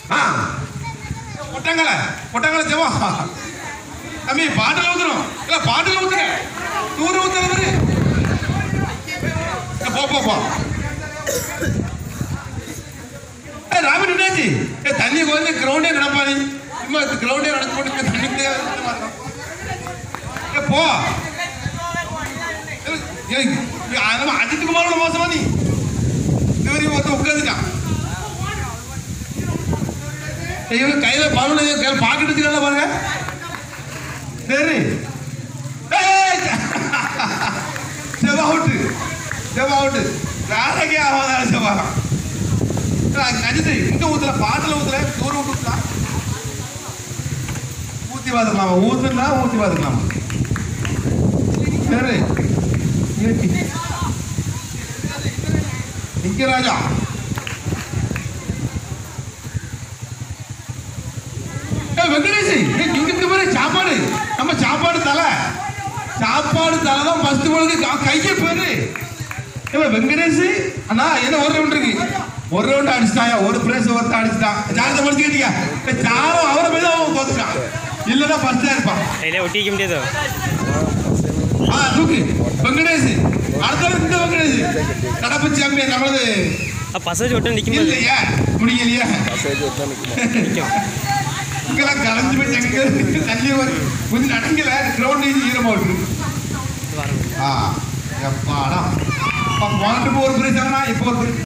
ஆ ஒட்டங்கலை ஒட்டங்கலை schwa தம்பி பாட்டில் ஊத்துறோம் இல்ல பாட்டில் ஊத்துங்க நூறு ஊத்துற மாதிரி போ போ போ ஏ ராமன் என்னாச்சு ஏ தண்ணி கொஞ்சம் கிரவுண்டே நடப்பா நீ சும்மா கிரவுண்டே நடக்க போட்டு தண்ணி குடிக்க ஏ போ ஏய், ஏய், நம்ம அஜித் குமாரோட மோசமா நீ இதுவரையும் ஒருத்தன் உட்காந்துட்டான் ஏய், இவன் கையில பலூன் கையில பாக்கெட் வச்சுக்கலாம் பாருங்க சரி ஏய், செவா அவுட்டு செவா அவுட்டு வேலைக்கே ஆகாத செவா அஜித் இங்க ஊத்துல பாட்டில் ஊத்துல தூரம் விட்டு ஊத்தலாம் ஊத்தி பார்த்துக்கலாமா ஊத்துனா ஊத்தி பார்த்துக்கலாமா சரி நிக்க ராஜா ஏய், வெங்கடேஷ் ஏய், இங்க இங்க பாரு சாப்பாடு நம்ம சாப்பாடு தலை சாப்பாடு தலை தான் ஃபர்ஸ்ட் உங்களுக்கு கையை பேரு ஏய், வெங்கடேஷ் அண்ணா என்ன ஒரு ரவுண்ட் இருக்கு ஒரு ரவுண்ட் அடிச்சிட்டாயா ஒரு பிரைஸ் ஒருத்தர் அடிச்சிட்டான் ஜாரத்தை முடிச்சுக்கிட்டீங்க சாரம் அவரை போய் தான் அவன் தோத்துட்டான் இல்லைன்னா ஃபர்ஸ்டா இருப்பான் கையில ஒட்டிக்க முடியாது ஆ தூக்கு வெங்கடேஷ் அடுத்தது இந்த வெங்கடேஷ் நடப்பு சாம்பியன் நம்மளது பசேஜ் ஒட்டும் நிற்கும் போது இல்லையா முடியலையா நிற்கும் இங்கெல்லாம் கலைஞ்சு போய் எங்க தண்ணி வரும் கொஞ்சம் நடங்கல கிரவுண்ட் ஈரமா இருக்கு வரணும் ஆ எப்பாடா அப்ப போனட்டு ஒரு பிரைஸ் ஆனா இப்போ ஒரு prize.